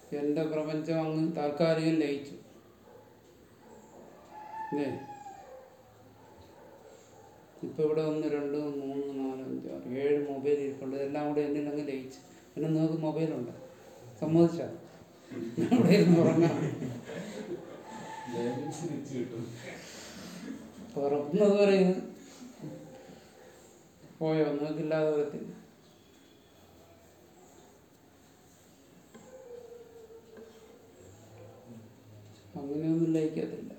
എൻ്റെ പ്രപഞ്ചം അങ്ങ് താൽക്കാലികം ലയിച്ചു അല്ലേ ഇപ്പൊ ഇവിടെ ഒന്ന് രണ്ട് മൂന്ന് നാല് അഞ്ച് ആറ് ഏഴ് മൊബൈൽ ഇരിപ്പുണ്ട് ഇതെല്ലാം കൂടെ എന്നിൽ അങ്ങ് ലയിച്ചു പിന്നെ നിങ്ങൾക്ക് മൊബൈലുണ്ട് സമ്മതിച്ച അവിടെ ഇരുന്ന് ഉറങ്ങാം ബാലൻസ് വെച്ച് കിട്ടും ഉറങ്ങുന്നത് വരെ ഇത് പോയോ നിങ്ങൾക്കില്ലാതെ വരത്തില്ല അങ്ങനെയൊന്നും ലയിക്കത്തില്ല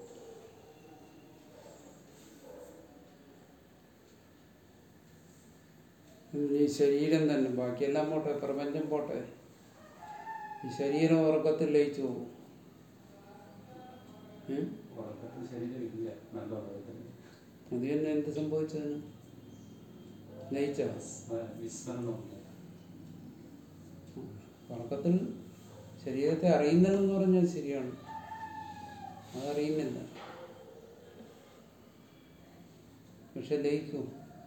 ഈ ശരീരം തന്നെ ബാക്കിയെല്ലാം പോട്ടെ പ്രപഞ്ചം പോട്ടെ ഈ ശരീരം ഉറക്കത്തിൽ ലയിച്ചു പോകും ഏ? ഉറക്കത്തിൽ ശരീരം ഇല്ല നല്ല ഉറക്കത്തിൽ അത് തന്നെ എന്ത് സംഭവിച്ചതിന് ലയിച്ച വിസ്മരണമുണ്ട് ഉറക്കത്തിൽ ശരീരത്തെ അറിയുന്നില്ലെന്ന് പറഞ്ഞാൽ ശരിയാണ് അതറിയുന്നില്ല പക്ഷെ ലയിക്കും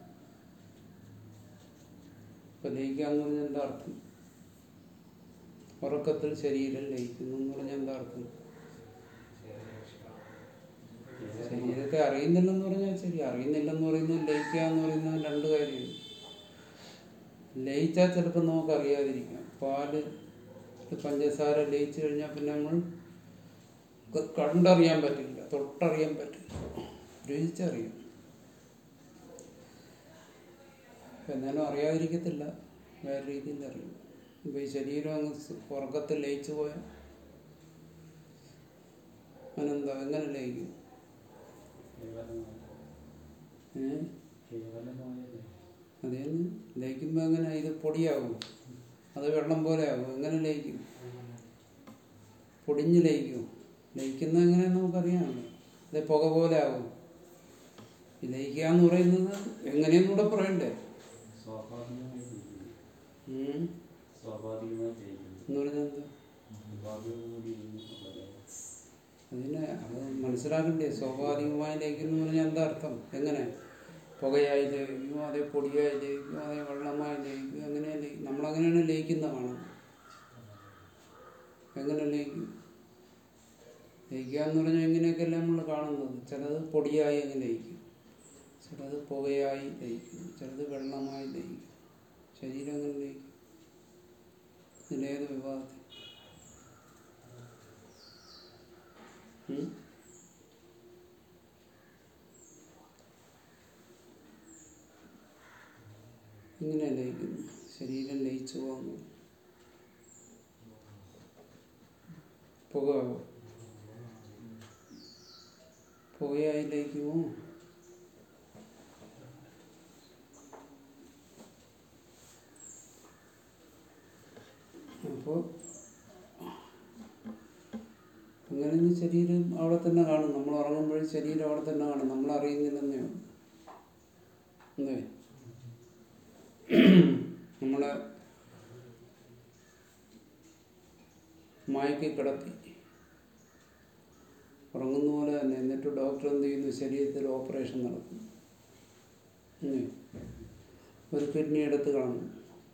ഇപ്പൊ ലയിക്കാന്ന് പറഞ്ഞാൽ എന്താ അർത്ഥം ഉറക്കത്തിൽ ശരീരം ലയിക്കുന്നു എന്ന് പറഞ്ഞാൽ എന്താ അർത്ഥം ശരീരത്തെ അറിയുന്നില്ലെന്ന് പറഞ്ഞാൽ ശരി അറിയുന്നില്ലെന്ന് പറയുന്നത് ലയിക്കുക എന്ന് പറയുന്നത് രണ്ട് കാര്യമാണ് ലയിച്ചാൽ ചിലപ്പോൾ നമുക്ക് അറിയാതിരിക്കാം പാല് ഒരു പഞ്ചസാര ലയിച്ചു കഴിഞ്ഞാൽ പിന്നെ നമ്മൾ ക- കണ്ടറിയാൻ പറ്റില്ല തൊട്ടറിയാൻ പറ്റില്ല രുചിച്ചറിയാം എന്നാലും അറിയാതിരിക്കത്തില്ല വേറെ രീതിയിൽ അറിയും ഇപ്പൊ ഈ ശരീരം അങ്ങ് സ് ഉറക്കത്തിൽ ലയിച്ചു പോയാൽ അനന്താ എങ്ങനെ ലയിക്കും കേവലമായ ഏഹ് കേവലമായത് അത് തന്നെ ലയിക്കുമ്പോൾ എങ്ങനെ ഇത് പൊടിയാകും അത് വെള്ളം പോലെ ആകും എങ്ങനെ ലയിക്കും പൊടിഞ്ഞ് ലയിക്കും ലയിക്കുന്ന എങ്ങനെയാന്ന് നമുക്കറിയാമല്ലോ അത് പുക പോലെ ആകും ഈ ലയിക്കുക എന്ന് പറയുന്നത് എങ്ങനെയെന്നൂടെ പറയണ്ടേ സ്വാഭാവികമായി ജയിക്കുന്നു ഉം. സ്വാഭാവികമായി ജയിക്കുന്നു എന്ന് പറഞ്ഞാൽ എന്താ സ്വാഭാവികമായി ജയിക്കുന്നു അതിനെ അത് മനസ്സിലാക്കണ്ടേ സ്വാഭാവികമായി ലയിക്കുന്നു എന്ന് പറഞ്ഞാൽ എന്താ അർത്ഥം എങ്ങനെ പുകയായി ലയിക്കും അതേ പൊടിയായി ലയിക്കും അതേ വെള്ളമായി ലയിക്കും അങ്ങനെ ലയിക്കും നമ്മളങ്ങനെയാണ് ലയിക്കുന്നതാണ് എങ്ങനെ ലയിക്കും ലയിക്കുക എന്ന് പറഞ്ഞാൽ ഇങ്ങനെയൊക്കെയല്ലേ നമ്മൾ കാണുന്നത് ചിലത് പൊടിയായി അങ്ങ് ലയിക്കും ചിലത് പുകയായി ലയിക്കും ചിലത് വെള്ളമായി ലയിക്കും ശരീരം അങ്ങനെ ലയിക്കും ഇതിലേത് വിഭാഗത്തിൽ ഉം? ഇങ്ങനെ ലയിക്കുന്നു ശരീരം ലയിച്ചു പോകുന്നു പുക പുകയായി ലയിക്കുമോ അപ്പോൾ അങ്ങനെ ഇനി ശരീരം അവിടെ തന്നെ കാണും നമ്മൾ ഉറങ്ങുമ്പോഴും ശരീരം അവിടെ തന്നെ കാണും നമ്മൾ അറിയുന്നില്ലെന്നേ ഉള്ളൂ അല്ലേ നമ്മളെ മയക്കി കിടത്തി ഉറങ്ങുന്ന പോലെ തന്നെ എന്നിട്ട് ഡോക്ടർ എന്ത് ചെയ്യുന്നു ശരീരത്തിൽ ഓപ്പറേഷൻ നടത്തും അല്ലേ ഒരു കിഡ്നി എടുത്ത് കളഞ്ഞു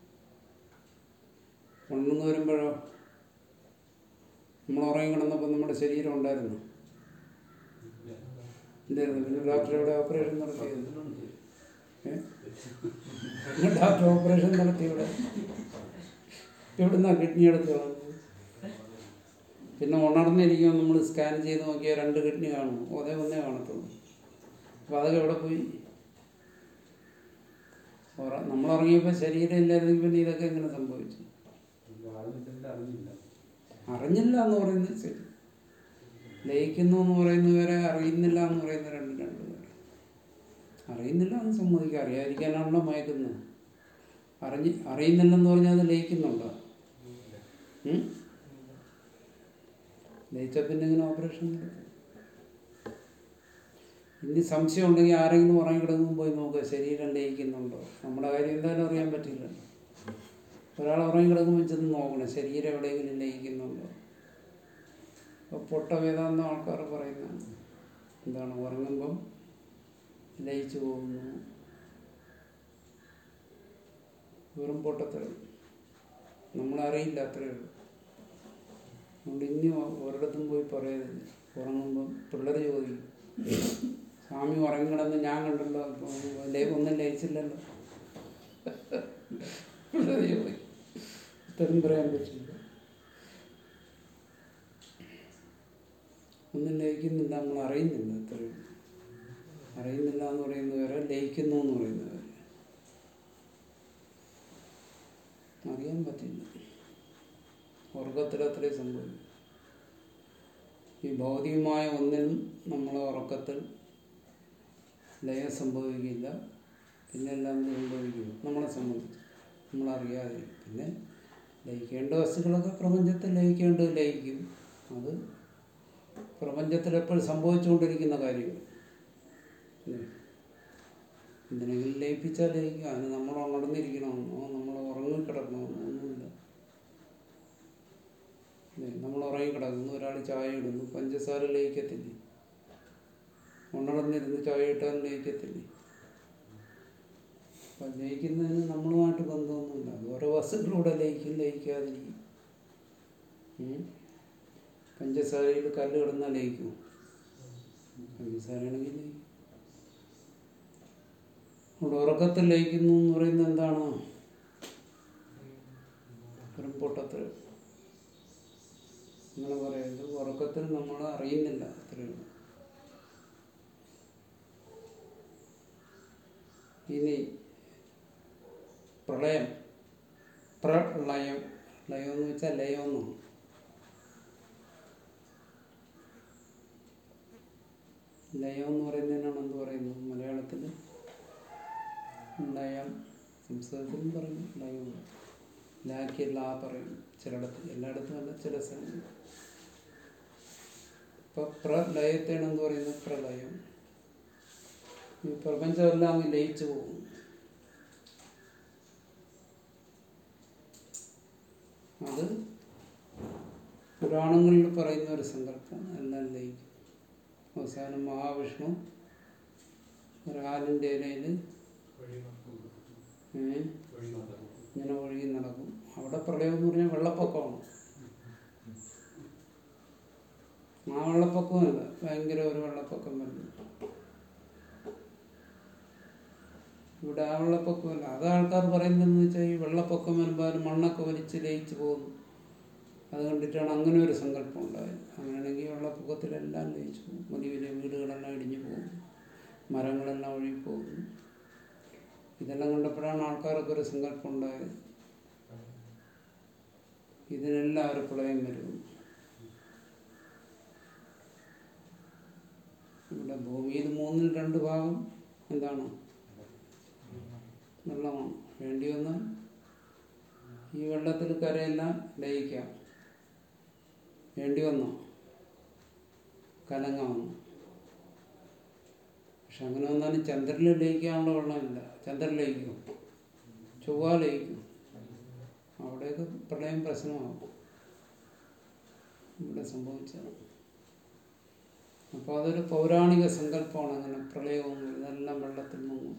ഉണർന്നു വരുമ്പോഴോ നമ്മൾ ഉറങ്ങി കിടന്നപ്പോൾ നമ്മുടെ ശരീരം ഉണ്ടായിരുന്നു എന്തായിരുന്നു പിന്നെ ഡോക്ടർ എവിടെ ഓപ്പറേഷൻ നടത്തിയത് ഏ? പിന്നെ ഡോക്ടർ ഓപ്പറേഷൻ നടത്തി ഇവിടെ എവിടുന്നാ കിഡ്നി എടുത്ത് കളഞ്ഞത് പിന്നെ ഉണർന്നിരിക്കുമ്പോൾ നമ്മൾ സ്കാൻ ചെയ്ത് നോക്കിയാൽ രണ്ട് കിഡ്നി കാണും ഒതേ ഒന്നേ കാണത്തുള്ളൂ അപ്പോൾ അതൊക്കെ എവിടെ പോയി ഉറ- നമ്മൾ ഉറങ്ങിയപ്പോൾ ശരീരം ഇല്ലായിരുന്നെങ്കിൽ പിന്നെ ഇതൊക്കെ എങ്ങനെ സംഭവിച്ചു ആളുകൾ അറിഞ്ഞില്ല അറിഞ്ഞില്ല എന്ന് പറയുന്നത് ശരി ലയിക്കുന്നു എന്ന് പറയുന്നത് വരെ അറിയുന്നില്ല എന്ന് പറയുന്ന രണ്ട് രണ്ട് പേര് അറിയുന്നില്ല എന്ന് സമ്മതിക്കുക അറിയാതിരിക്കാനാണല്ലോ മയക്കുന്നത് അറിഞ്ഞ് അറിയുന്നില്ലെന്ന് പറഞ്ഞാൽ അത് ലയിക്കുന്നുണ്ടോ ഉം? ലയിച്ച പിന്നെ ഇങ്ങനെ ഓപ്പറേഷൻ നടത്തും ഇനി സംശയം ഉണ്ടെങ്കിൽ ആരെങ്കിലും ഉറങ്ങി കിടക്കുമ്പോൾ പോയി നോക്കുക ശരീരം ലയിക്കുന്നുണ്ടോ നമ്മുടെ കാര്യം എന്തായാലും അറിയാൻ പറ്റില്ല ഒരാൾ ഉറങ്ങി കിടക്കുമ്പോൾ ചെന്ന് നോക്കണം ശരീരം എവിടെയെങ്കിലും ലയിക്കുന്നുണ്ടോ അപ്പോൾ പൊട്ട വേദാന്തം ആൾക്കാർ പറയുന്നതാണ് എന്താണ് ഉറങ്ങുമ്പം ലയിച്ചു പോകുന്നു വെറും പൊട്ടത്തരം നമ്മളറിയില്ല അത്രയേ ഉള്ളൂ അതുകൊണ്ട് ഇനി ഒരിടത്തും പോയി പറയരുത് ഉറങ്ങുമ്പം പിള്ളേർ ചോദിക്കും സ്വാമി ഉറങ്ങിക്കിടന്ന് ഞാൻ കണ്ടല്ലോ ഇപ്പം ലേ- ഒന്നും ലയിച്ചില്ലല്ലോ പിള്ളേർ ചോദിക്കും ഉത്തരം പറയാൻ പറ്റില്ല ഒന്നും ലയിക്കുന്നില്ല നമ്മൾ അറിയുന്നില്ല അത്രയും അറിയുന്നില്ല എന്ന് പറയുന്നവരെ ലയിക്കുന്നു എന്ന് പറയുന്നവരെ അറിയാൻ പറ്റില്ല ഉറക്കത്തിൽ അത്രയും സംഭവിക്കും ഈ ഭൗതികമായ ഒന്നിനും നമ്മളെ ഉറക്കത്തിൽ ലയം സംഭവിക്കില്ല പിന്നെ എല്ലാം എന്ത് സംഭവിക്കും നമ്മളെ സംബന്ധിച്ച് നമ്മളറിയാതെ പിന്നെ ലയിക്കേണ്ട വസ്തുക്കളൊക്കെ പ്രപഞ്ചത്തിൽ ലയിക്കേണ്ടത് ലയിക്കും അത് പ്രപഞ്ചത്തിൽ എപ്പോഴും സംഭവിച്ചുകൊണ്ടിരിക്കുന്ന കാര്യങ്ങൾ അല്ലേ? എന്തിനെങ്കിലും ലയിപ്പിച്ചാൽ ലയിക്കും അതിന് നമ്മൾ ഉണർന്നിരിക്കണമെന്നോ നമ്മൾ ഉറങ്ങിക്കിടക്കണമെന്നോ ഒന്നുമില്ല അല്ലേ? നമ്മൾ ഉറങ്ങിക്കിടക്കുന്നു ഒരാൾ ചായ ഇടുന്നു പഞ്ചസാര ലയിക്കത്തില്ലേ ഉണർന്നിരുന്ന് ചായ ഇട്ടാൽ ലയിക്കത്തില്ലേ അപ്പം ലയിക്കുന്നതിന് നമ്മളുമായിട്ട് ബന്ധമൊന്നുമില്ല അത് ഓരോ വസ്തുക്കളിലൂടെ ലയിക്കും ലയിക്കാതിരിക്കും ഉം. പഞ്ചസാരയിൽ കല്ല് കിടന്നാൽ ലയിക്കും പഞ്ചസാരയാണെങ്കിൽ ലയിക്കും അവിടെ ഉറക്കത്തിൽ ലയിക്കുന്നു എന്ന് പറയുന്നത് എന്താണ് വെറും പൊട്ടത്തിൽ അങ്ങനെ പറയുന്നത് ഉറക്കത്തിൽ നമ്മൾ അറിയുന്നില്ല അത്രയും ഇനി പ്രളയം പ്രളയം ലയം എന്ന് വെച്ചാൽ ലയം എന്നാണ് ലയം എന്ന് പറയുന്നതിനാണ് എന്ത് പറയുന്നത് മലയാളത്തിൽ ലയം സംസ്കൃതത്തിലും പറയും ലയം ലാക്കി ലാ പറയും ചിലയിടത്ത് എല്ലായിടത്തും അല്ല ചില സ്ഥലങ്ങളിൽ ഇപ്പൊ പ്രലയത്തെയാണ് എന്ത് പറയുന്നത് പ്രളയം ഈ പ്രപഞ്ചമെല്ലാം അങ്ങ് ലയിച്ചു പോകും അത് പുരാണങ്ങളിൽ പറയുന്ന ഒരു സങ്കല്പമാണ് എല്ലാം ലയിക്കും അവസാനം മഹാവിഷ്ണു ഒരാലിൻ്റെ ഇലയിൽ ഇങ്ങനെ ഒഴുകി നടക്കും അവിടെ പ്രളയം എന്ന് പറഞ്ഞാൽ വെള്ളപ്പൊക്കമാണ് ആ വെള്ളപ്പൊക്കമല്ല ഭയങ്കര ഒരു വെള്ളപ്പൊക്കം വരുന്നു ഇവിടെ ആ വെള്ളപ്പൊക്കമല്ല അത് ആൾക്കാർ പറയുന്നതെന്ന് വെച്ചാൽ ഈ വെള്ളപ്പൊക്കം വരുമ്പോൾ മണ്ണൊക്കെ വലിച്ച് ലയിച്ചു പോകുന്നു അത് കണ്ടിട്ടാണ് അങ്ങനെ ഒരു സങ്കല്പം ഉണ്ടായത് അങ്ങനെയാണെങ്കിൽ വെള്ളപ്പൊക്കത്തിലെല്ലാം ലയിച്ചു പോകും വലിയ വലിയ വീടുകളെല്ലാം ഇടിഞ്ഞു പോകും മരങ്ങളെല്ലാം ഒഴുകി പോകുന്നു ഇതെല്ലാം കണ്ടപ്പോഴാണ് ആൾക്കാർക്ക് ഒരു സങ്കല്പം ഉണ്ടായത് ഇതിനെല്ലാം ഒരു പ്രളയം വരും ഇവിടെ ഭൂമിയിൽ മൂന്നിൽ രണ്ട് ഭാഗം എന്താണ് വെള്ളമാണ് വേണ്ടി വന്നാൽ ഈ വെള്ളത്തിൽ കരയെല്ലാം ലയിക്കാം വേണ്ടി വന്നോ കലങ്ങാവുന്നു പക്ഷെ അങ്ങനെ വന്നാലും ചന്ദ്രനിൽ ലയിക്കാനുള്ള വെള്ളമില്ല ചന്ദ്രൻ ലയിക്കും ചൊവ്വ ലയിക്കും അവിടെയൊക്കെ പ്രളയം പ്രശ്നമാകും ഇവിടെ സംഭവിച്ചത് അപ്പോൾ അതൊരു പൗരാണിക സങ്കല്പമാണ് അങ്ങനെ പ്രളയവും ഇതെല്ലാം വെള്ളത്തിൽ നിന്നും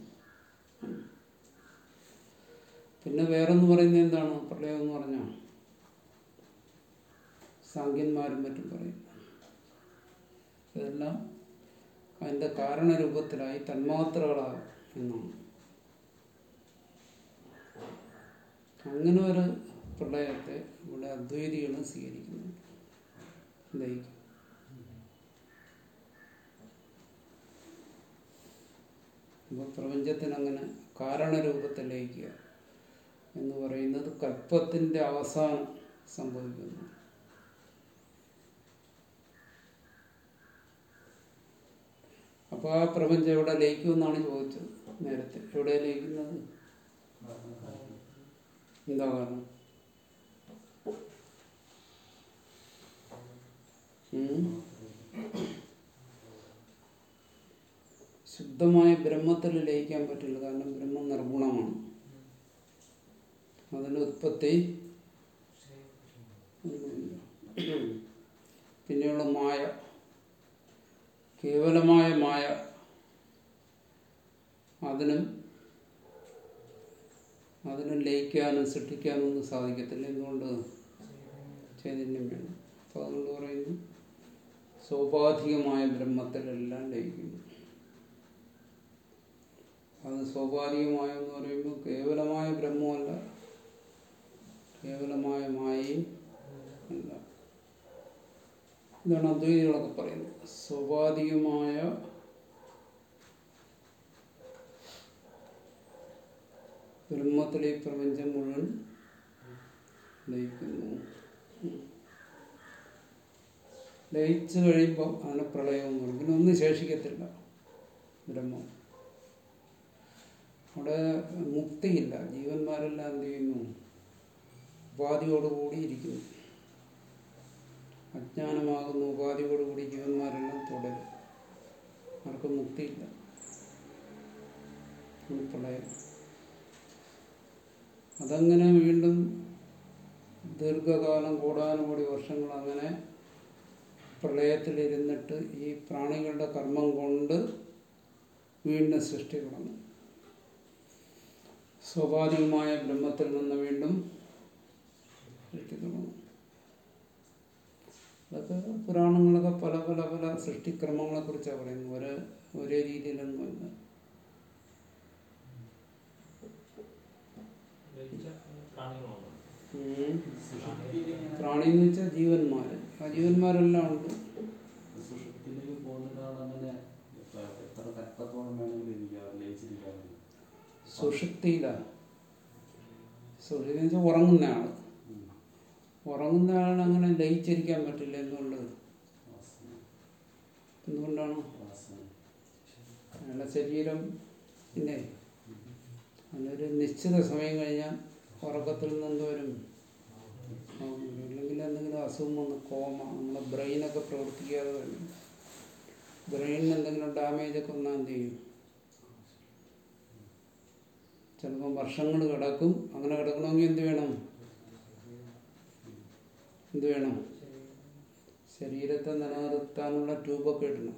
പിന്നെ വേറൊന്ന് പറയുന്നത് എന്താണ് പ്രളയം എന്ന് പറഞ്ഞാൽ സാങ്കന്മാരും മറ്റും പറയും ഇതെല്ലാം അതിൻ്റെ കാരണരൂപത്തിലായി തന്മാത്രകളാകും എന്നാണ് അങ്ങനെ ഒരു പ്രളയത്തെ ഇവിടെ അദ്വൈതികൾ സ്വീകരിക്കുന്നു ലയിക്കും അപ്പോൾ പ്രപഞ്ചത്തിന് അങ്ങനെ കാരണരൂപത്തിൽ ലയിക്കുക എന്ന് പറയുന്നത് കൽപ്പത്തിൻ്റെ അവസാനം സംഭവിക്കുന്നു അപ്പോൾ ആ പ്രപഞ്ചം എവിടെ ലയിക്കുമെന്നാണ് ചോദിച്ചത് നേരത്തെ എവിടെ ലയിക്കുന്നത് എന്താ കാരണം ഉം? ശുദ്ധമായ ബ്രഹ്മത്തിൽ ലയിക്കാൻ പറ്റില്ല കാരണം ബ്രഹ്മം നിർഗുണമാണ് അതിന് ഉത്പത്തി ഒന്നുമില്ല. പിന്നെയുള്ള മായ കേവലമായ മായ അതിനും അതിനും ലയിക്കാനും സൃഷ്ടിക്കാനും ഒന്നും സാധിക്കത്തില്ല എന്തുകൊണ്ട് ചൈതന്യം വേണം അപ്പോൾ അതുകൊണ്ട് പറയുന്നു സോപാധികമായ ബ്രഹ്മത്തിലെല്ലാം ലയിക്കുന്നു അത് സോപാധികമായ എന്ന് പറയുമ്പോൾ കേവലമായ ബ്രഹ്മമല്ല കേവലമായ മായയും അല്ല ഇതാണ് അദ്വൈതികളൊക്കെ പറയുന്നത് സ്വാഭാവികമായ ബ്രഹ്മത്തിലെ ഈ പ്രപഞ്ചം മുഴുവൻ ലയിക്കുന്നു ഉം. ലയിച്ചു കഴിയുമ്പോൾ അതിന് പ്രളയം എന്ന് പറയും പിന്നെ ഒന്നും ശേഷിക്കത്തില്ല ബ്രഹ്മം അവിടെ മുക്തിയില്ല ജീവന്മാരെല്ലാം എന്ത് ചെയ്യുന്നു ഉപാധിയോടുകൂടി ഇരിക്കുന്നു അജ്ഞാനമാകുന്ന ഉപാധിയോടുകൂടി ജീവന്മാരെല്ലാം തുടരും ആർക്കും മുക്തിയില്ല ഒരു പ്രളയം അതങ്ങനെ വീണ്ടും ദീർഘകാലം കൂടാനുകൂടി വർഷങ്ങൾ അങ്ങനെ പ്രളയത്തിലിരുന്നിട്ട് ഈ പ്രാണികളുടെ കർമ്മം കൊണ്ട് വീണ്ടും സൃഷ്ടി തുടങ്ങും സ്വാഭാവികമായ ബ്രഹ്മത്തിൽ നിന്ന് വീണ്ടും സൃഷ്ടി തുടങ്ങും അതൊക്കെ പുരാണങ്ങളൊക്കെ പല പല പല സൃഷ്ടിക്രമങ്ങളെ കുറിച്ചാണ് പറയുന്നത് ഒരേ ഒരേ രീതിയിലൊന്നുമല്ല പ്രാണികളുണ്ട് ഉം. സുഷുപ്തിയില് പ്രാണി എന്ന് വെച്ചാൽ ജീവന്മാർ ആ ജീവന്മാരെല്ലാം ഉണ്ട് സുഷുപ്തിയിലേക്ക് പോകുന്നതാണ് അങ്ങനെ എത്ര എത്ര തക്കത്തോളം വേണമെങ്കിലും ഇരിക്കാം ലയിച്ചിരിക്കാൻ സുഷുപ്തിയിലാണ് സുഷുപ്തി എന്ന് വെച്ചാൽ ഉറങ്ങുന്ന ആള് ഉറങ്ങുന്ന ആളിന് അങ്ങനെ ലയിച്ചിരിക്കാൻ പറ്റില്ല എന്തുകൊണ്ട് വാസന എന്തുകൊണ്ടാണ് വാസന അയാളുടെ ശരീരം പിന്നെ അതിനൊരു നിശ്ചിത സമയം കഴിഞ്ഞാൽ ഉറക്കത്തിൽ നിന്ന് എന്ത് വരും ആ, ഇല്ലെങ്കിൽ എന്തെങ്കിലും അസുഖം വന്ന് കോമ നമ്മുടെ ബ്രെയിനൊക്കെ പ്രവർത്തിക്കാതെ വരും ബ്രെയിനിന് എന്തെങ്കിലും ഡാമേജ് ഒക്കെ വന്നാൽ എന്ത് ചെയ്യും ചിലപ്പോൾ വർഷങ്ങൾ കിടക്കും അങ്ങനെ കിടക്കണമെങ്കിൽ എന്ത് വേണം എന്ത് വേണം ശരീരത്തെ നിലനിർത്താനുള്ള ട്യൂബൊക്കെ ഇടണം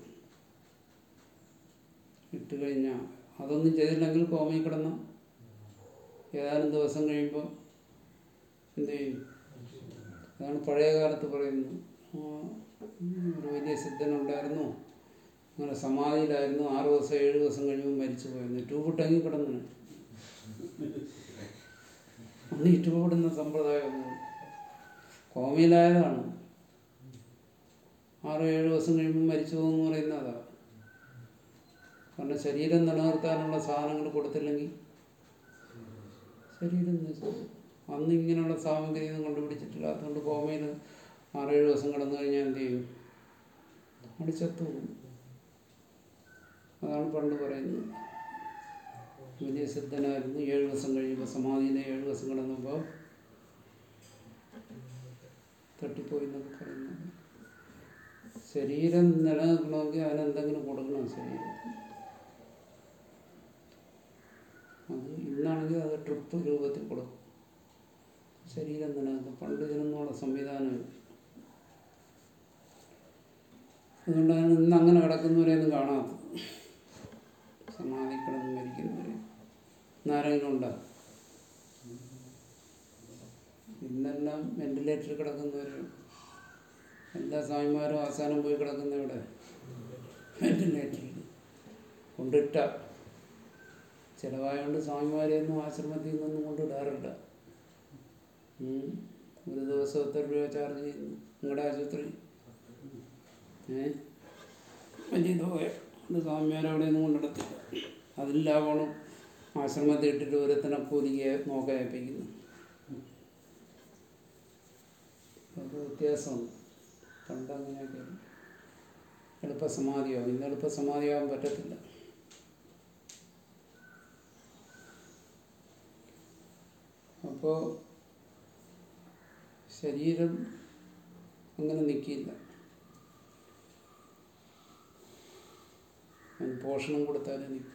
ഇട്ട് കഴിഞ്ഞാൽ അതൊന്നും ചെയ്തില്ലെങ്കിൽ കോമയിൽ കിടന്ന ഏതാനും ദിവസം കഴിയുമ്പോൾ എന്ത് ചെയ്യും അതാണ് പഴയ കാലത്ത് പറയുന്നത് ആ, ഒരു വലിയ സിദ്ധനുണ്ടായിരുന്നു അങ്ങനെ സമാധിയിലായിരുന്നു ആറ് ദിവസം ഏഴ് ദിവസം കഴിയുമ്പോൾ മരിച്ചു പോയിരുന്നു ട്യൂബ് ടെങ്ങി കിടന്നു അന്ന് ഈ ട്യൂബ് ഇടുന്ന സമ്പ്രദായം കോമയിലായതാണ് ആറ് ഏഴ് ദിവസം കഴിയുമ്പോൾ മരിച്ചു പോകുമെന്ന് പറയുന്നത് അതാ കാരണം ശരീരം നിലനിർത്താനുള്ള സാധനങ്ങൾ കൊടുത്തില്ലെങ്കിൽ ശരീരം നശിക്കും. അന്ന് ഇങ്ങനെയുള്ള സാമഗ്രി ഒന്നും കണ്ടുപിടിച്ചിട്ടില്ല അതുകൊണ്ട് കോമയിൽ ആറേഴ് ദിവസം കിടന്നു കഴിഞ്ഞാൽ എന്ത് ചെയ്യും അടിച്ചത്തു പോകും അതാണ് പണ്ട് പറയുന്നത് വലിയ സിദ്ധനായിരുന്നു ഏഴ് ദിവസം കഴിയുമ്പോൾ സമാധിയിൽ ഏഴ് ദിവസം കിടന്നപ്പോൾ തട്ടിപ്പോയി എന്നൊക്കെ പറയുന്നത് ശരീരം നിലനിൽക്കണമെങ്കിൽ അതിനെന്തെങ്കിലും കൊടുക്കണം ശരീരം അത് ഇന്നാണെങ്കിൽ അത് ട്രിപ്പ് രൂപത്തിൽ കൊടുക്കും ശരീരം നിലനിൽക്കും പണ്ട് ഇതിനൊന്നുള്ള സംവിധാനമില്ല അതുകൊണ്ടാണ് ഇന്ന് അങ്ങനെ കിടക്കുന്നവരെയൊന്നും കാണാത്തത് സമാധി കിടന്ന് മരിക്കുന്നവരെ ഇന്നാരെങ്കിലും ഉണ്ടോ ഇന്നെല്ലാം വെന്റിലേറ്ററിൽ കിടക്കുന്നവരും എല്ലാ സ്വാമിമാരും അവസാനം പോയി കിടക്കുന്ന ഇവിടെ വെന്റിലേറ്ററിൽ കൊണ്ടിട്ട ചിലവായതുകൊണ്ട് സ്വാമിമാരെയൊന്നും ആശ്രമത്തിൽ നിന്നൊന്നും കൊണ്ടിടാറില്ല ഉം. ഒരു ദിവസം എത്ര രൂപ ചാർജ് ചെയ്യുന്നു നിങ്ങളുടെ ആശുപത്രി ഏ വലിയ തുക അത് സ്വാമിമാരെ അവിടെ ഒന്നും കൊണ്ടിടത്തില്ല അതിൽ ലാഭമാണ് ആശ്രമത്തിൽ ഇട്ടിട്ട് ഓരോരുത്തനെ കൂലിക്ക് നോക്കാൻ ഏൽപ്പിക്കുന്നു അത് വ്യത്യാസമുണ്ട് പണ്ട് അങ്ങനെയൊക്കെ എളുപ്പ സമാധിയാവും ഇന്ന് എളുപ്പ സമാധിയാവാൻ പറ്റത്തില്ല അപ്പോൾ ശരീരം അങ്ങനെ നിൽക്കില്ല അതിന് പോഷണം കൊടുത്താലേ നിൽക്കും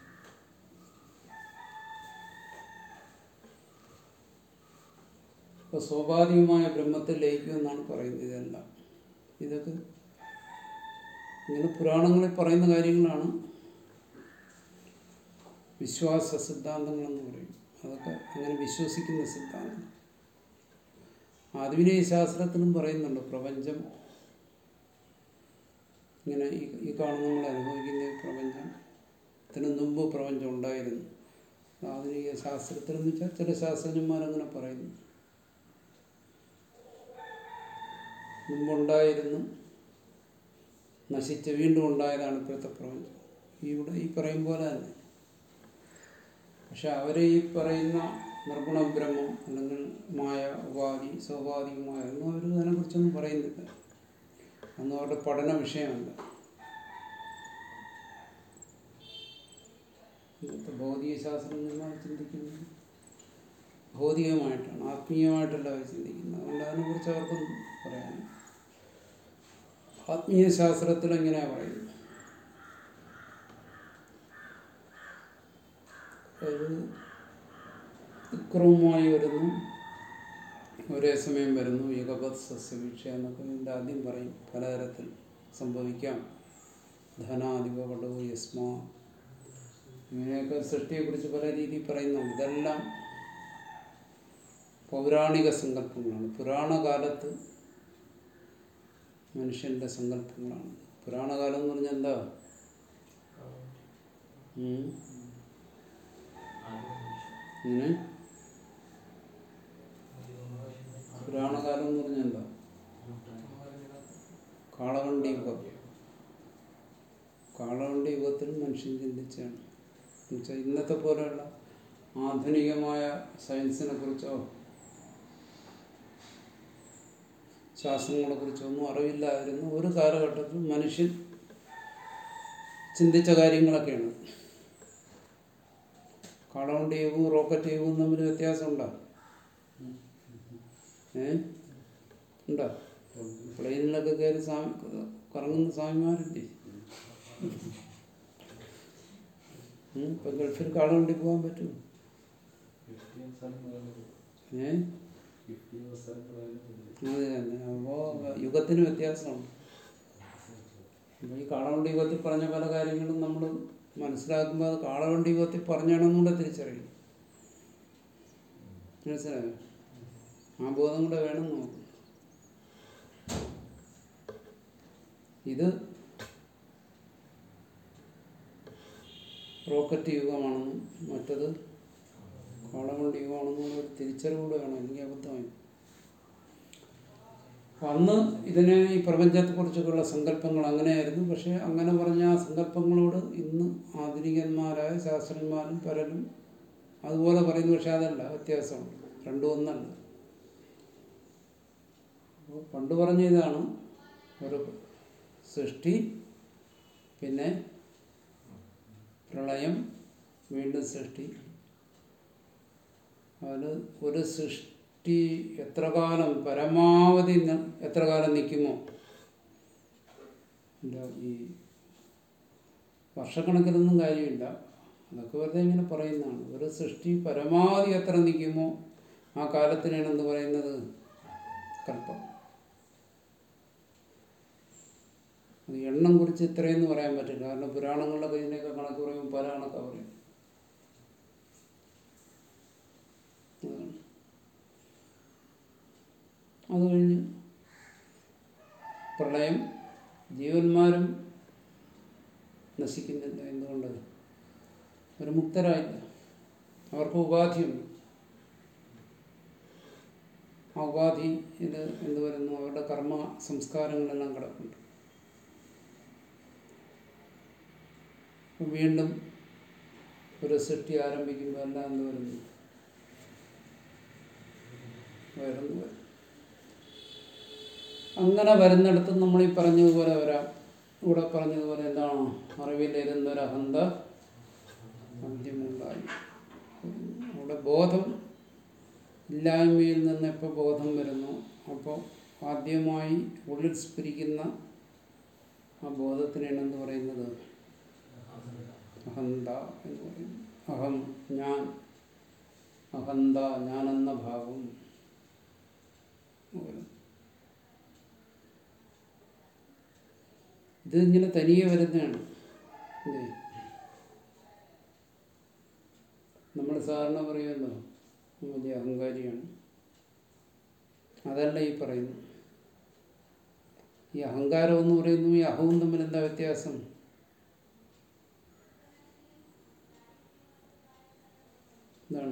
അപ്പോൾ സ്വാഭാവികമായ ബ്രഹ്മത്തിൽ ലയിക്കുമെന്നാണ് പറയുന്നത് ഇതെല്ലാം ഇതൊക്കെ ഇങ്ങനെ പുരാണങ്ങളിൽ പറയുന്ന കാര്യങ്ങളാണ് വിശ്വാസ സിദ്ധാന്തങ്ങളെന്ന് പറയും അതൊക്കെ അങ്ങനെ വിശ്വസിക്കുന്ന സിദ്ധാന്തം ആധുനിക ശാസ്ത്രത്തിലും പറയുന്നുണ്ട് പ്രപഞ്ചം ഇങ്ങനെ ഈ ഈ കാണുന്ന നമ്മൾ അനുഭവിക്കുന്ന ഈ പ്രപഞ്ചത്തിന് മുമ്പ് പ്രപഞ്ചം ഉണ്ടായിരുന്നു ആധുനിക ശാസ്ത്രത്തിൽ എന്ന് വെച്ചാൽ ചില ശാസ്ത്രജ്ഞന്മാരങ്ങനെ പറയുന്നു മുമ്പുണ്ടായിരുന്നു നശിച്ച് വീണ്ടും ഉണ്ടായതാണ് ഇപ്പോഴത്തെ പ്രപഞ്ചം ഇവിടെ ഈ പറയും പോലെ തന്നെ പക്ഷെ അവർ ഈ പറയുന്ന നിർഗുണ ബ്രഹ്മം അല്ലെങ്കിൽ മായ ഉപാധി സ്വാഭാവികമായ ഒന്നും അവർ അതിനെക്കുറിച്ചൊന്നും പറയുന്നില്ല അതൊന്നും അവരുടെ പഠന വിഷയമല്ല ഇന്നത്തെ ഭൗതിക ശാസ്ത്രം എന്നാൽ ചിന്തിക്കുന്നത് ഭൗതികമായിട്ടാണ് ആത്മീയമായിട്ടല്ല അവർ ചിന്തിക്കുന്നത് അതുകൊണ്ട് അതിനെക്കുറിച്ച് അവർക്കൊന്നും പറയാൻ ആത്മീയ ശാസ്ത്രത്തിൽ എങ്ങനെയാണ് പറയുന്നത് ഒരു വിക്രമമായി വരുന്നു ഒരേ സമയം വരുന്നു യുഗപത് സസ്യവീക്ഷ എന്നൊക്കെ ഇതിൻ്റെ ആദ്യം പറയും പലതരത്തിൽ സംഭവിക്കാം ധനാധിപടോ യസ്മ ഇങ്ങനെയൊക്കെ സൃഷ്ടിയെക്കുറിച്ച് പല രീതിയിൽ പറയുന്നുണ്ട് ഇതെല്ലാം പൗരാണിക സങ്കല്പങ്ങളാണ് പുരാണകാലത്ത് മനുഷ്യൻ്റെ സങ്കല്പങ്ങളാണ് പുരാണകാലം എന്ന് പറഞ്ഞാൽ എന്താ ഉം. ഇങ്ങനെ പുരാണകാലം എന്ന് പറഞ്ഞാൽ എന്താ കാളവണ്ടി യുഗം കാളവണ്ടി യുഗത്തിൽ മനുഷ്യൻ ചിന്തിച്ചാണ് എന്നുവെച്ചാൽ ഇന്നത്തെ പോലെയുള്ള ആധുനികമായ സയൻസിനെ കുറിച്ചോ ശാസ്ത്രങ്ങളെ കുറിച്ചോ ഒന്നും അറിവില്ലാതിരുന്ന ഒരു കാലഘട്ടത്തിൽ മനുഷ്യൻ ചിന്തിച്ച കാര്യങ്ങളൊക്കെയാണ് കാളവണ്ടി യുഗവും റോക്കറ്റ് യുഗവും തമ്മിൽ വ്യത്യാസമുണ്ടോ ഏ ഉണ്ടോ പ്ലെയിനിലൊക്കെ കയറി സ്വാമി കറങ്ങുന്ന സ്വാമിമാരില്ലേ ഉം, ഇപ്പൊ ഗൾഫിൽ കാളവണ്ടി പോകാൻ പറ്റും ഫിഫ്റ്റി അവസരങ്ങളാണ് ഏ ഫിഫ്റ്റി അവസരങ്ങളാണ് അത് തന്നെ അപ്പോൾ യുഗത്തിന് വ്യത്യാസമുണ്ട് അപ്പോൾ ഈ കാളവണ്ടി യുഗത്തിൽ പറഞ്ഞ പല കാര്യങ്ങളും നമ്മൾ മനസ്സിലാക്കുമ്പോൾ അത് കാളവണ്ടി യുഗത്തിൽ പറഞ്ഞാണെന്നുകൂടെ തിരിച്ചറിയും മനസ്സിലായോ ആ ബോധം കൂടെ വേണം നോക്കും ഇത് റോക്കറ്റ് യുഗമാണെന്നും മറ്റത് കാളവണ്ടി യുഗമാണെന്നും ഒരു തിരിച്ചറിവ് കൂടെ വേണം അല്ലെങ്കിൽ അബദ്ധമായി അപ്പൊ അന്ന് ഇതിനെ ഈ പ്രപഞ്ചത്തെക്കുറിച്ചൊക്കെയുള്ള സങ്കല്പങ്ങൾ അങ്ങനെയായിരുന്നു പക്ഷെ അങ്ങനെ പറഞ്ഞ ആ സങ്കല്പങ്ങളോട് ഇന്ന് ആധുനികന്മാരായ ശാസ്ത്രജ്ഞന്മാരും പലരും അതുപോലെ പറയുന്നു പക്ഷെ അതല്ല വ്യത്യാസമുണ്ട് രണ്ടും ഒന്നല്ല അപ്പോൾ പണ്ട് പറഞ്ഞ ഇതാണ് ഒരു സൃഷ്ടി പിന്നെ പ്രളയം വീണ്ടും സൃഷ്ടി അതിൽ ഒരു സൃഷ്ടി എത്ര കാലം പരമാവധി ന- എത്ര കാലം നിൽക്കുമോ എന്താ ഈ വർഷക്കണക്കിനൊന്നും കാര്യമില്ല അതൊക്കെ വെറുതെ ഇങ്ങനെ പറയുന്നതാണ് ഒരു സൃഷ്ടി പരമാവധി എത്ര നിൽക്കുമോ ആ കാലത്തിനാണ് എന്ത് പറയുന്നത് കൽപ്പം അത് എണ്ണം കുറിച്ച് ഇത്രയെന്ന് പറയാൻ പറ്റില്ല കാരണം പുരാണങ്ങളിലൊക്കെ ഇതിനെയൊക്കെ കണക്ക് പറയുമ്പോൾ പല കണക്കാണ് പറയും അതാണ്. അത് കഴിഞ്ഞ് പ്രളയം ജീവന്മാരും നശിക്കുന്നില്ല എന്തുകൊണ്ട് അവർ മുക്തരായില്ല അവർക്ക് ഉപാധിയുണ്ട് ആ ഉപാധിയിൽ എന്ത് വരുന്നു അവരുടെ കർമ്മ സംസ്കാരങ്ങളെല്ലാം കിടപ്പുണ്ട് വീണ്ടും ഒരു സൃഷ്ടി ആരംഭിക്കുമ്പോൾ എല്ലാം എന്ത് വരുന്നു വരുന്നു വരും അങ്ങനെ വരുന്നിടത്ത് നമ്മൾ ഈ പറഞ്ഞതുപോലെ വരാം ഇവിടെ പറഞ്ഞതുപോലെ എന്താണ് അറിവിലിരുന്നൊരു അഹന്ത മദ്യമുണ്ടായി അവിടെ ബോധം ഇല്ലായ്മയിൽ നിന്ന് എപ്പോൾ ബോധം വരുന്നു അപ്പോൾ ആദ്യമായി ഉള്ളിൽ സ്ഫുരിക്കുന്ന ആ ബോധത്തിനാണ് എന്ത് പറയുന്നത് അഹന്ത എന്ന് പറയുന്നു അഹം ഞാൻ അഹന്ത ഞാനെന്ന ഭാവം വരുന്നു. ഇത് ഇങ്ങനെ തനിയെ വരുന്നതാണ് ഇല്ലേ? നമ്മൾ സാധാരണ പറയുമല്ലോ "ഞാൻ വലിയ അഹങ്കാരിയാണ് അതല്ല ഈ പറയുന്നത് ഈ അഹങ്കാരം എന്ന് പറയുന്നു ഈ അഹവും തമ്മിൽ എന്താ വ്യത്യാസം എന്താണ്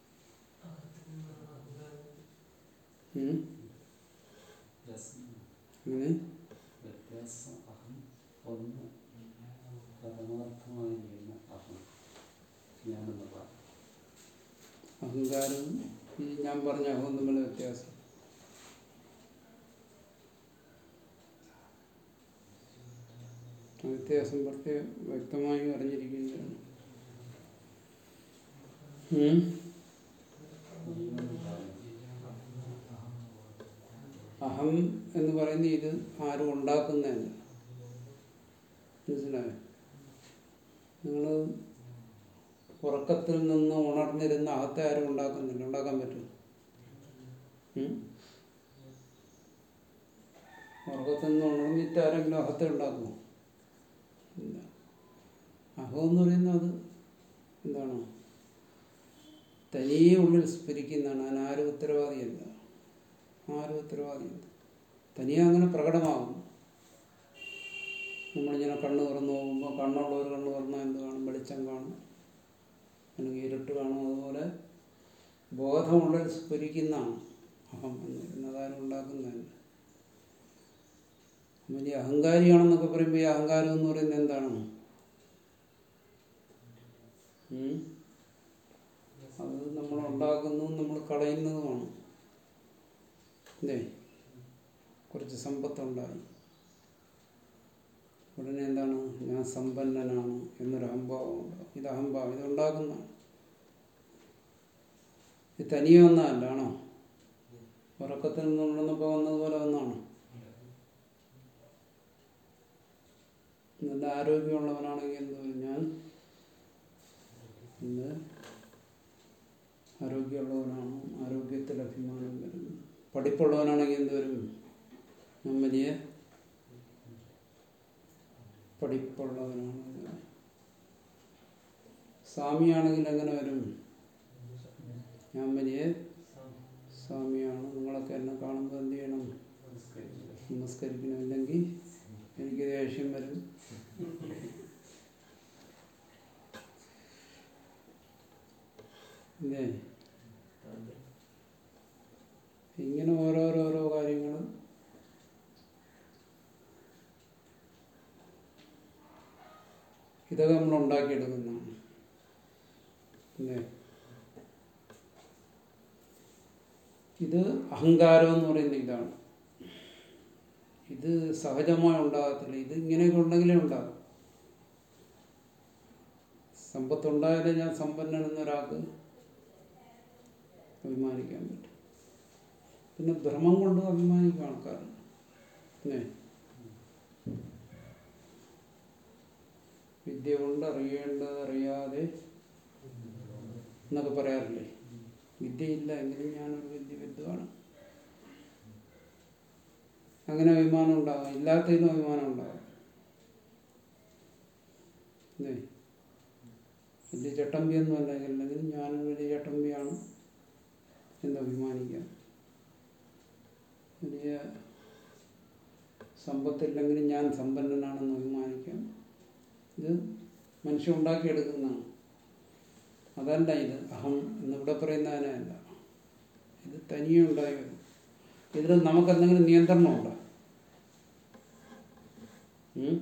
ഉം? രസം ഇങ്ങനെ വ്യത്യാസം അഹം ഒന്ന് പരമാർത്ഥമായിരിക്കുന്ന അഹം ഞാനെന്നുള്ള അഹങ്കാരവും ഈ ഞാൻ പറഞ്ഞ അഹവും തമ്മിൽ വ്യത്യാസം ആ വ്യത്യാസം പ്രത്യേകം വ്യക്തമായി അറിഞ്ഞിരിക്കുന്നതാണ് ഉം? അഹം എന്ന് പറയുന്ന ഇത് ആരും ഉണ്ടാക്കുന്നതല്ല മനസ്സിലായോ നിങ്ങൾ ഉറക്കത്തിൽ നിന്ന് ഉണർന്നിരുന്ന അകത്തെ ആരും ഉണ്ടാക്കുന്നില്ല ഉണ്ടാക്കാൻ പറ്റും ഉം? ഉറക്കത്തിൽ നിന്ന് ഉണർന്നിട്ട് ആരെങ്കിലും അകത്തെ ഉണ്ടാക്കുമോ ഇല്ല അഹം എന്ന് പറയുന്നത് എന്താണ് തനിയെ ഉള്ളിൽ സ്ഫുരിക്കുന്നതാണ് അതിനാരും ഉത്തരവാദിയല്ല ആരും ഉത്തരവാദിയല്ല തനിയെ അങ്ങനെ പ്രകടമാകും നമ്മളിങ്ങനെ കണ്ണ് തുറന്നു പോകുമ്പോൾ കണ്ണുള്ളവർ കണ്ണ് തുറന്നാൽ എന്ത് കാണും വെളിച്ചം കാണും അല്ലെങ്കിൽ ഇരുട്ട് കാണും അതുപോലെ ബോധമുള്ളിൽ സ്ഫുരിക്കുന്നതാണ് അഹം എന്ന് പറയുന്നത് അതാരും ഉണ്ടാക്കുന്നതല്ല വലിയ അഹങ്കാരിയാണെന്നൊക്കെ പറയുമ്പോൾ ഈ അഹങ്കാരം എന്ന് പറയുന്നത് എന്താണ് ഉം? അത് നമ്മൾ ഉണ്ടാക്കുന്നതും നമ്മൾ കളയുന്നതുമാണ് അല്ലേ കുറച്ച് സമ്പത്തുണ്ടായി ഉടനെ എന്താണ് ഞാൻ സമ്പന്നനാണ് എന്നൊരു അഹംഭാവം ഉണ്ടാവും ഇത് അഹംഭാവം ഇത് ഉണ്ടാക്കുന്നതാണ് ഇത് തനിയെ വന്നതല്ല ആണോ ഉറക്കത്തിൽ നിന്നുള്ളപ്പോൾ വന്നതുപോലെ വന്നാണ് നല്ല ആരോഗ്യമുള്ളവനാണെങ്കിൽ എന്ത് പറയും ഞാൻ ഇന്ന് ആരോഗ്യമുള്ളവനാണ് ആരോഗ്യത്തിൽ അഭിമാനം വരും പഠിപ്പുള്ളവനാണെങ്കിൽ എന്ത് വരും ഞാൻ വലിയ പഠിപ്പുള്ളവനാണ് സ്വാമിയാണെങ്കിൽ എങ്ങനെ വരും ഞാൻ വലിയ സ്വാമിയാണ് നിങ്ങളൊക്കെ എന്നെ കാണുമ്പോൾ എന്ത് ചെയ്യണം നമസ്കരിക്കണമില്ലെങ്കിൽ എനിക്ക് ദേഷ്യം വരും ഇല്ലേ ഇങ്ങനെ ഓരോരോരോ കാര്യങ്ങൾ ഇതൊക്കെ നമ്മൾ ഉണ്ടാക്കിയെടുക്കുന്നതാണ് അല്ലേ ഇത് അഹങ്കാരം എന്ന് പറയുന്ന ഇതാണ് ഇത് സഹജമായി ഉണ്ടാകത്തില്ല ഇത് ഇങ്ങനെയൊക്കെ ഉണ്ടെങ്കിലേ ഉണ്ടാകും സമ്പത്തുണ്ടായാലേ ഞാൻ സമ്പന്നൻ എന്നൊരാൾക്ക് അഭിമാനിക്കാൻ പറ്റും പിന്നെ ഭ്രമം കൊണ്ട് അഭിമാനിക്കും ആൾക്കാരുണ്ട് അല്ലേ വിദ്യ കൊണ്ട് അറിയേണ്ടത് അറിയാതെ എന്നൊക്കെ പറയാറില്ലേ വിദ്യയില്ല എങ്കിലും ഞാനൊരു വിദ്യ വിദ്വാണ് അങ്ങനെ അഭിമാനം ഉണ്ടാകും ഇല്ലാത്തതിനും അഭിമാനം ഉണ്ടാകും അല്ലേ വലിയ ചട്ടമ്പിയൊന്നും അല്ലെങ്കിൽ അല്ലെങ്കിൽ ഞാനൊരു വലിയ ചട്ടമ്പിയാണ് എന്ന് അഭിമാനിക്കാം വലിയ സമ്പത്തില്ലെങ്കിലും ഞാൻ സമ്പന്നനാണെന്ന് അഭിമാനിക്കാം ഇത് മനുഷ്യൻ ഉണ്ടാക്കിയെടുക്കുന്നതാണ് അതല്ല ഇത് അഹം എന്നിവിടെ പറയുന്നതിനല്ല ഇത് തനിയെ ഉണ്ടായി വരും ഇതിൽ നമുക്ക് എന്തെങ്കിലും നിയന്ത്രണമുണ്ടോ ഉം?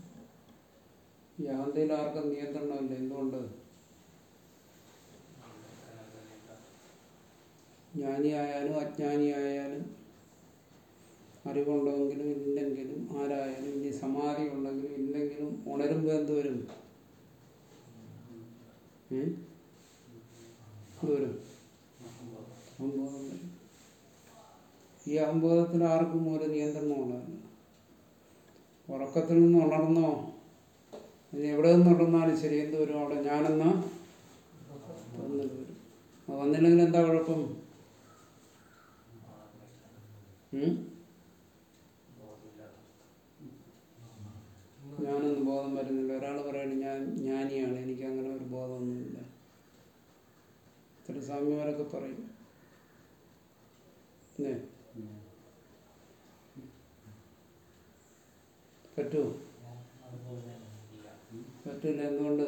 ഈ അഹന്തയിൽ ആർക്കും നിയന്ത്രണമില്ല എന്തുകൊണ്ട് ജ്ഞാനിയായാലും അജ്ഞാനിയായാലും അറിവുണ്ടെങ്കിലും ഇല്ലെങ്കിലും ആരായാലും ഇനി സമാധി ഉണ്ടെങ്കിലും ഇല്ലെങ്കിലും ഉണരുമ്പോൾ എന്ത് വരും ഏ? എന്ത് വരും അഹംബോധം വരും ഈ അഹംബോധത്തിൽ ആർക്കും ഒരു നിയന്ത്രണം ഉണ്ടാവില്ല ഉറക്കത്തിൽ നിന്ന് ഉണർന്നോ ഇനി എവിടെ നിന്ന് ഉണർന്നാലും ശരി എന്ത് വരും അവിടെ ഞാനെന്ന തോന്നൽ വരും അത് വന്നില്ലെങ്കിൽ എന്താ കുഴപ്പം ഉം? ഞാനൊന്നും ബോധം വരുന്നില്ല ഒരാൾ പറയണ ഞാൻ ജ്ഞാനിയാണ് എനിക്ക് അങ്ങനെ ഒരു ബോധമൊന്നുമില്ല ചില സ്വാമിമാരൊക്കെ പറയും അല്ലേ പറ്റുമോ പറ്റില്ല എന്തുകൊണ്ട്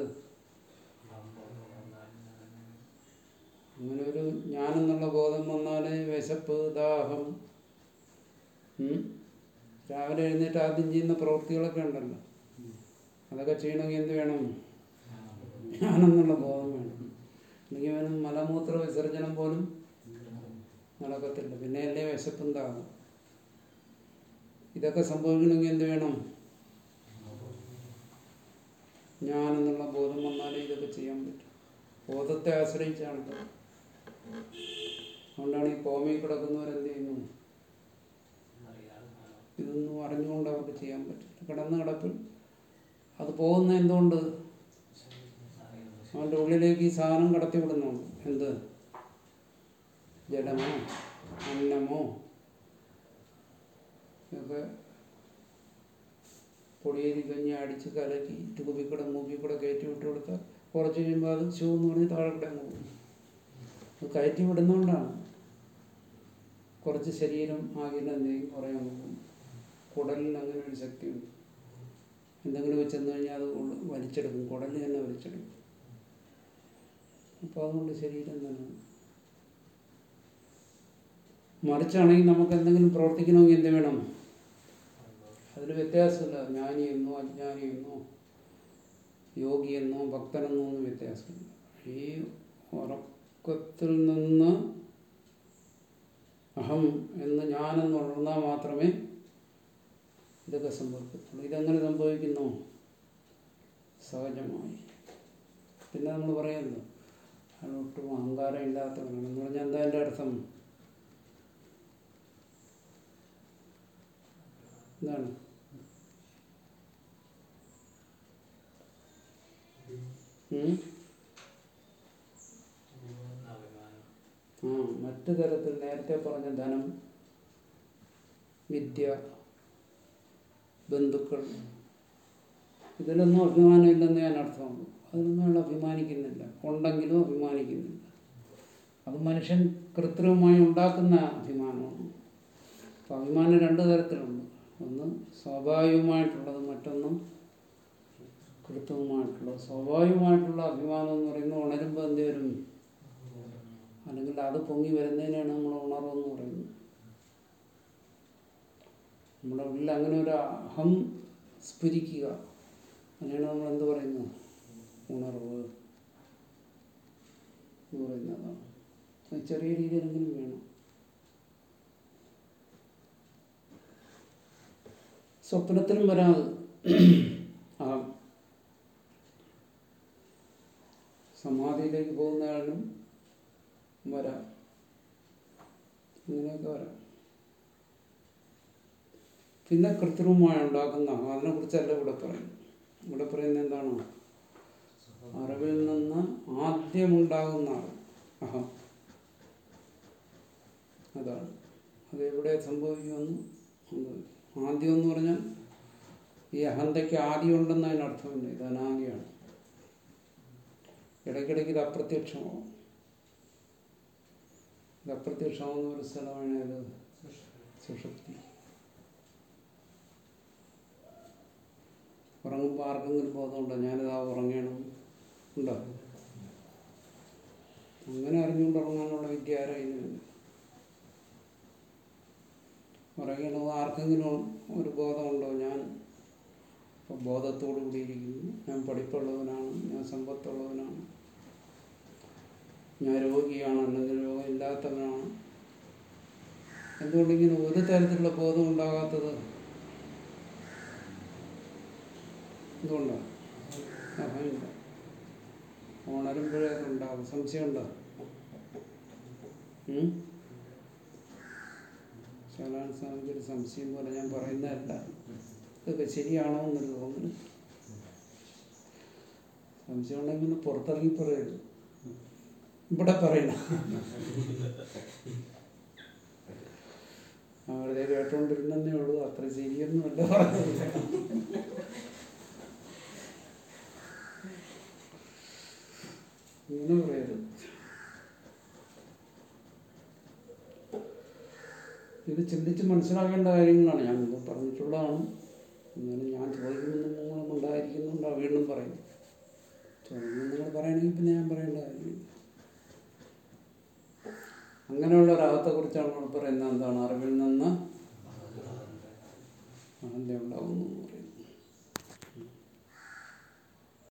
അങ്ങനെ ഒരു ഞാനെന്നുള്ള ബോധം വന്നാലേ വിശപ്പ് ദാഹം ഉം? രാവിലെ എഴുന്നേറ്റ് ആദ്യം ചെയ്യുന്ന പ്രവൃത്തികളൊക്കെ ഉണ്ടല്ലോ അതൊക്കെ ചെയ്യണമെങ്കിൽ എന്ത് വേണം ഞാനെന്നുള്ള ബോധം വേണം അല്ലെങ്കിൽ വേണം മലമൂത്ര വിസർജനം പോലും നടക്കത്തില്ല പിന്നെ അല്ലേ വിശപ്പും ദാഹം ഇതൊക്കെ സംഭവിക്കണമെങ്കിൽ എന്ത് വേണം ഞാനെന്നുള്ള ബോധം വന്നാലേ ഇതൊക്കെ ചെയ്യാൻ പറ്റും ബോധത്തെ ആശ്രയിച്ചാണ് ഇത്. അതുകൊണ്ടാണ് ഈ കോമയിൽ കിടക്കുന്നവരെന്ത് ചെയ്യുന്നു ഇതൊന്നും അറിഞ്ഞുകൊണ്ട് അവർക്ക് ചെയ്യാൻ പറ്റില്ല കിടന്ന കിടപ്പിൽ അത് പോകുന്ന എന്തുകൊണ്ട് അവൻ്റെ ഉള്ളിലേക്ക് ഈ സാധനം കടത്തി വിടുന്നുണ്ട് എന്ത് ജലമോ അന്നമോ ഒക്കെ പൊടിയേരി കഞ്ഞി അടിച്ച് കലക്കി ട്യൂബിൽ മൂക്കിൽ കൂടെ കയറ്റി വിട്ട് കൊടുത്താൽ കുറച്ച് കഴിയുമ്പോൾ അത് ഷൂ എന്ന് പറഞ്ഞ് താഴെ കൂടെ അങ്ങ് പോകും അത് കയറ്റി വിടുന്നതുകൊണ്ടാണ് കുറച്ച് ശരീരം ആകില്ല എന്ത് ചെയ്യും കുറേ അങ്ങ് പോകും കുടലിന് അങ്ങനെ ഒരു ശക്തിയുണ്ട് എന്തെങ്കിലും ചെന്ന് കഴിഞ്ഞാൽ അത് ഉള്ള് വലിച്ചെടുക്കും കുടലിൽ തന്നെ വലിച്ചെടുക്കും അപ്പോൾ അതുകൊണ്ട് ശരീരം തന്നെ മറിച്ചാണെങ്കിൽ നമുക്ക് എന്തെങ്കിലും പ്രവർത്തിക്കണമെങ്കിൽ എന്ത് വേണം അതിൽ വ്യത്യാസമില്ല ജ്ഞാനിയെന്നോ അജ്ഞാനിയെന്നോ യോഗിയെന്നോ ഭക്തനെന്നോ ഒന്നും വ്യത്യാസമില്ല ഈ ഉറക്കത്തിൽ നിന്ന് അഹം എന്ന് ഞാനെന്ന് ഉണർന്നാൽ മാത്രമേ ഇതൊക്കെ സംഭവിക്കത്തുള്ളൂ ഇതെങ്ങനെ സംഭവിക്കുന്നു സഹജമായി പിന്നെ നമ്മൾ പറയുന്നു അയാൾ ഒട്ടും അഹങ്കാരം ഇല്ലാത്തവനാണ് എന്ന് പറഞ്ഞാൽ എന്താ എൻ്റെ അർത്ഥം എന്താണ് ഉം? ആ മറ്റു തരത്തിൽ നേരത്തെ പറഞ്ഞ ധനം വിദ്യ ബന്ധുക്കൾ ഇതിലൊന്നും അഭിമാനമില്ലെന്ന് ഞാൻ അർത്ഥമുള്ളൂ അതിലൊന്നും അയാൾ അഭിമാനിക്കുന്നില്ല ഉണ്ടെങ്കിലും അഭിമാനിക്കുന്നില്ല അത് മനുഷ്യൻ കൃത്രിമമായി ഉണ്ടാക്കുന്ന അഭിമാനമാണ് അപ്പം അഭിമാനം രണ്ട് തരത്തിലുണ്ട് ഒന്ന് സ്വാഭാവികമായിട്ടുള്ളത് മറ്റൊന്ന് കൃത്രിമമായിട്ടുള്ളത് സ്വാഭാവികമായിട്ടുള്ള അഭിമാനം എന്ന് പറയുന്നത് ഉണരുമ്പോൾ എന്ത് വരും അല്ലെങ്കിൽ അത് പൊങ്ങി വരുന്നതിനാണ് നമ്മൾ ഉണർവെന്ന് പറയുന്നത് നമ്മുടെ ഉള്ളിൽ അങ്ങനെ ഒരു അഹം സ്ഫുരിക്കുക അതിനാണ് നമ്മൾ എന്ത് പറയുന്നത് ഉണർവ് എന്ന് പറയുന്നതാണ് അത് ചെറിയ രീതിയിലെങ്കിലും വേണം സ്വപ്നത്തിലും വരാതെ അഹം സമാധിയിലേക്ക് പോകുന്നയാളിനും വരാം ഇങ്ങനെയൊക്കെ വരാം പിന്നെ കൃത്രിമമായി ഉണ്ടാക്കുന്ന അഹം അതിനെക്കുറിച്ചല്ല ഇവിടെ പറയുന്നത് ഇവിടെ പറയുന്നത് എന്താണ് അറിവിൽ നിന്ന് ആദ്യമുണ്ടാകുന്ന ആൾ അഹം അതാണ് അതെവിടെ സംഭവിക്കുമെന്ന് സംഭവിക്കും ആദ്യം എന്ന് പറഞ്ഞാൽ ഈ അഹന്തയ്ക്ക് ആദ്യം ഉണ്ടെന്ന് അതിനർത്ഥമില്ല ഇത് അനാദിയാണ് ഇടയ്ക്കിടയ്ക്ക് ഇത് അപ്രത്യക്ഷമാവും ഇത് അപ്രത്യക്ഷമാവുന്ന ഒരു സ്ഥലമാണ് അത് സുഷുപ്തി ഉറങ്ങുമ്പോൾ ആർക്കെങ്കിലും ബോധമുണ്ടോ ഞാനിതാ ഉറങ്ങണം ഉണ്ടോ അങ്ങനെ അറിഞ്ഞുകൊണ്ട് ഉറങ്ങാനുള്ള വിദ്യ ആരായിരുന്നു ഉറങ്ങണോ ആർക്കെങ്കിലും ഒരു ബോധമുണ്ടോ ഞാൻ ഇപ്പോൾ ബോധത്തോടു കൂടിയിരിക്കുന്നു ഞാൻ പഠിപ്പുള്ളവനാണ് ഞാൻ സമ്പത്തുള്ളവനാണ് ഞാൻ രോഗിയാണ് അല്ലെങ്കിൽ രോഗമില്ലാത്തവനാണ് എന്തുകൊണ്ടിങ്ങനെ ഒരു തരത്തിലുള്ള ബോധം ഉണ്ടാകാത്തത് എന്തുകൊണ്ടാണ് അഹമില്ല ഉണരുമ്പോഴേ അതുണ്ടാകും സംശയമുണ്ടോ ഉം? ശാലാൻ സ്വാമിക്ക് ഒരു സംശയം പോലെ ഞാൻ പറയുന്നതല്ല ഇതൊക്കെ ശരിയാണോ എന്നൊരു തോന്നുന്നു സംശയം ഉണ്ടെങ്കിൽ ഒന്ന് പുറത്തിറങ്ങി പറയരുത് ഇവിടെ പറയണം ആ, വെറുതെ കേട്ടോണ്ടിരുന്നേ ഉള്ളൂ അത്ര ശരിയൊന്നുമല്ല പറഞ്ഞില്ല ഇങ്ങനെ പറയരുത് ഇത് ചിന്തിച്ച് മനസ്സിലാക്കേണ്ട കാര്യങ്ങളാണ് ഞാൻ മുമ്പ് പറഞ്ഞിട്ടുള്ളതാണ് എന്നാലും ഞാൻ ചോദിക്കുമ്പോൾ നിങ്ങൾ ഉണ്ടായിരിക്കുന്നുണ്ടോ വീണ്ടും പറയും ചോദിക്കുമ്പോൾ നിങ്ങൾ പറയണമെങ്കിൽ പിന്നെ ഞാൻ പറയേണ്ട കാര്യമില്ല അങ്ങനെയുള്ള ഒരാളത്തെക്കുറിച്ചാണ് നമ്മൾ പറയുന്നത് എന്താണ് അറിവിൽ നിന്ന്